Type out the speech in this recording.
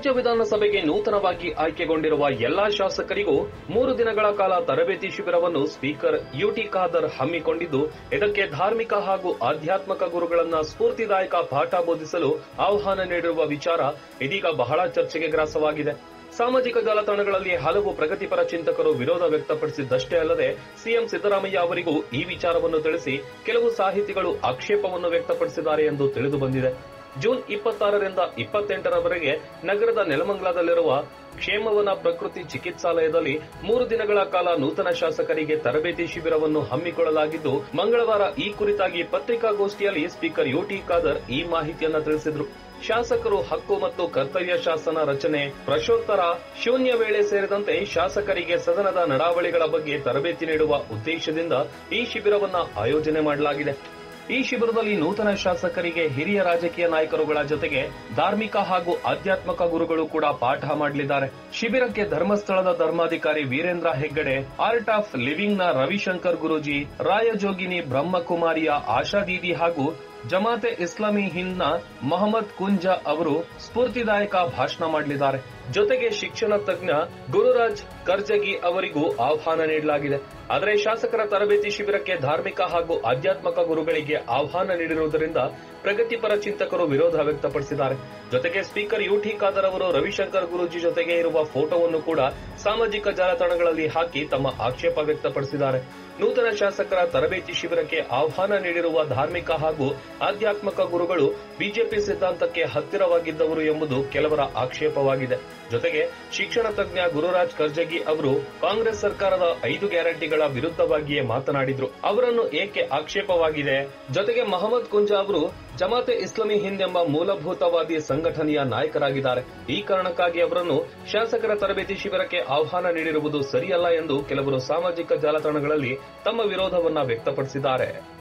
ರಾಜ್ಯ ವಿಧಾನಸಭೆಗೆ ನೂತನವಾಗಿ ಆಯ್ಕೆಗೊಂಡಿರುವ ಎಲ್ಲಾ ಶಾಸಕರಿಗೂ ಮೂರು ದಿನಗಳ ಕಾಲ ತರಬೇತಿ ಶಿಬಿರವನ್ನು ಸ್ಪೀಕರ್ ಯುಟಿ ಖಾದರ್ ಹಮ್ಮಿಕೊಂಡಿದ್ದು ಇದಕ್ಕೆ ಧಾರ್ಮಿಕ ಹಾಗೂ ಆಧ್ಯಾತ್ಮಕ ಗುರುಗಳನ್ನ ಸ್ಫೂರ್ತಿದಾಯಕ ಪಾಠ ಬೋಧಿಸಲು ಆಹ್ವಾನ ನೀಡಿರುವ ವಿಚಾರ ಇದೀಗ ಬಹಳ ಚರ್ಚೆಗೆ ಗ್ರಾಸವಾಗಿದೆ ಸಾಮಾಜಿಕ ಜಾಲತಾಣಗಳಲ್ಲಿ ಹಲವು ಪ್ರಗತಿಪರ ಚಿಂತಕರು ವಿರೋಧ ವ್ಯಕ್ತಪಡಿಸಿದ್ದಷ್ಟೇ ಅಲ್ಲದೆ ಸಿಎಂ ಸಿದ್ದರಾಮಯ್ಯ ಅವರಿಗೂ ಈ ವಿಚಾರವನ್ನು ತಿಳಿಸಿ ಕೆಲವು ಸಾಹಿತಿಗಳು ಆಕ್ಷೇಪವನ್ನು ವ್ಯಕ್ತಪಡಿಸಿದ್ದಾರೆ ಎಂದು ತಿಳಿದು ಬಂದಿದೆ ಜೂನ್ ಇಪ್ಪತ್ತಾರರಿಂದ ಇಪ್ಪತ್ತೆಂಟರವರೆಗೆ ನಗರದ ನೆಲಮಂಗಲದಲ್ಲಿರುವ ಕ್ಷೇಮವನ ಪ್ರಕೃತಿ ಚಿಕಿತ್ಸಾಲಯದಲ್ಲಿ ಮೂರು ದಿನಗಳ ಕಾಲ ನೂತನ ಶಾಸಕರಿಗೆ ತರಬೇತಿ ಶಿಬಿರವನ್ನು ಹಮ್ಮಿಕೊಳ್ಳಲಾಗಿದ್ದು ಮಂಗಳವಾರ ಈ ಕುರಿತಾಗಿ ಪತ್ರಿಕಾಗೋಷ್ಠಿಯಲ್ಲಿ ಸ್ಪೀಕರ್ ಯುಟಿ ಖಾದರ್ ಈ ಮಾಹಿತಿಯನ್ನ ತಿಳಿಸಿದರು ಶಾಸಕರು ಹಕ್ಕು ಮತ್ತು ಕರ್ತವ್ಯ ಶಾಸನ ರಚನೆ ಪ್ರಶೋತ್ತರ ಶೂನ್ಯ ವೇಳೆ ಸೇರಿದಂತೆ ಶಾಸಕರಿಗೆ ಸದನದ ನಡಾವಳಿಗಳ ಬಗ್ಗೆ ತರಬೇತಿ ನೀಡುವ ಉದ್ದೇಶದಿಂದ ಈ ಶಿಬಿರವನ್ನ ಆಯೋಜನೆ ಮಾಡಲಾಗಿದೆ ಈ ಶಿಬಿರದಲ್ಲಿ ನೂತನ ಶಾಸಕರಿಗೆ ಹಿರಿಯ ರಾಜಕೀಯ ನಾಯಕರುಗಳ ಜೊತೆಗೆ ಧಾರ್ಮಿಕ ಹಾಗೂ ಆಧ್ಯಾತ್ಮಕ ಗುರುಗಳು ಕೂಡ ಪಾಠ ಮಾಡಲಿದ್ದಾರೆ ಶಿಬಿರಕ್ಕೆ ಧರ್ಮಸ್ಥಳದ ಧರ್ಮಾಧಿಕಾರಿ Veerendra Heggade art of living ನ ರವಿಶಂಕರ್ ಗುರೂಜಿ ರಾಯಜೋಗಿನಿ ಬ್ರಹ್ಮಕುಮಾರಿಯ ಆಶಾ ದೀದಿ ಹಾಗೂ ಜಮಾತೆ ಇಸ್ಲಾಮಿ ಹಿಂದ್ನ ಮೊಹಮ್ಮದ್ ಕುಂಜ ಅವರು ಸ್ಫೂರ್ತಿದಾಯಕ ಭಾಷಣ ಮಾಡಲಿದ್ದಾರೆ ಜೊತೆಗೆ ಶಿಕ್ಷಣ ತಜ್ಞ ಗುರುರಾಜ್ ಕರ್ಜಗಿ ಅವರಿಗೂ ಆಹ್ವಾನ ನೀಡಲಾಗಿದೆ ಆದರೆ ಶಾಸಕರ ತರಬೇತಿ ಶಿಬಿರಕ್ಕೆ ಧಾರ್ಮಿಕ ಹಾಗೂ ಆಧ್ಯಾತ್ಮಕ ಗುರುಗಳಿಗೆ ಆಹ್ವಾನ ನೀಡಿರುವುದರಿಂದ ಪ್ರಗತಿಪರ ಚಿಂತಕರು ವಿರೋಧ ವ್ಯಕ್ತಪಡಿಸಿದ್ದಾರೆ ಜೊತೆಗೆ ಸ್ಪೀಕರ್ ಯುಟಿ ಖಾದರ್ ಅವರು ರವಿಶಂಕರ್ ಗುರೂಜಿ ಜೊತೆಗೆ ಇರುವ ಫೋಟೋವನ್ನು ಕೂಡ ಸಾಮಾಜಿಕ ಜಾಲತಾಣಗಳಲ್ಲಿ ಹಾಕಿ ತಮ್ಮ ಆಕ್ಷೇಪ ವ್ಯಕ್ತಪಡಿಸಿದ್ದಾರೆ ನೂತನ ಶಾಸಕರ ತರಬೇತಿ ಶಿಬಿರಕ್ಕೆ ಆಹ್ವಾನ ನೀಡಿರುವ ಧಾರ್ಮಿಕ ಹಾಗೂ ಆಧ್ಯಾತ್ಮಕ ಗುರುಗಳು ಬಿಜೆಪಿ ಸಿದ್ಧಾಂತಕ್ಕೆ ಹತ್ತಿರವಾಗಿದ್ದವರು ಎಂಬುದು ಕೆಲವರ ಆಕ್ಷೇಪವಾಗಿದೆ ಜೊತೆಗೆ ಶಿಕ್ಷಣ ತಜ್ಞ ಗುರುರಾಜ್ ಕರ್ಜಗಿ ಅವರು ಕಾಂಗ್ರೆಸ್ ಸರ್ಕಾರದ ಐದು ಗ್ಯಾರಂಟಿಗಳ ವಿರುದ್ಧವಾಗಿಯೇ ಮಾತನಾಡಿದ್ರು ಅವರನ್ನು ಏಕೆ ಆಕ್ಷೇಪವಾಗಿದೆ ಜೊತೆಗೆ ಮಹಮ್ಮದ್ ಕುಂಜಾ ಅವರು ಜಮಾತೆ ಇಸ್ಲಾಮಿ ಹಿಂದ್ ಎಂಬ ಮೂಲಭೂತವಾದಿ ಸಂಘಟನೆಯ ನಾಯಕರಾಗಿದ್ದಾರೆ ಈ ಕಾರಣಕ್ಕಾಗಿ ಅವರನ್ನು ಶಾಸಕರ ತರಬೇತಿ ಶಿಬಿರಕ್ಕೆ ಆಹ್ವಾನ ನೀಡಿರುವುದು ಸರಿಯಲ್ಲ ಎಂದು ಕೆಲವರು ಸಾಮಾಜಿಕ ಜಾಲತಾಣಗಳಲ್ಲಿ ತಮ್ಮ ವಿರೋಧವನ್ನ ವ್ಯಕ್ತಪಡಿಸಿದ್ದಾರೆ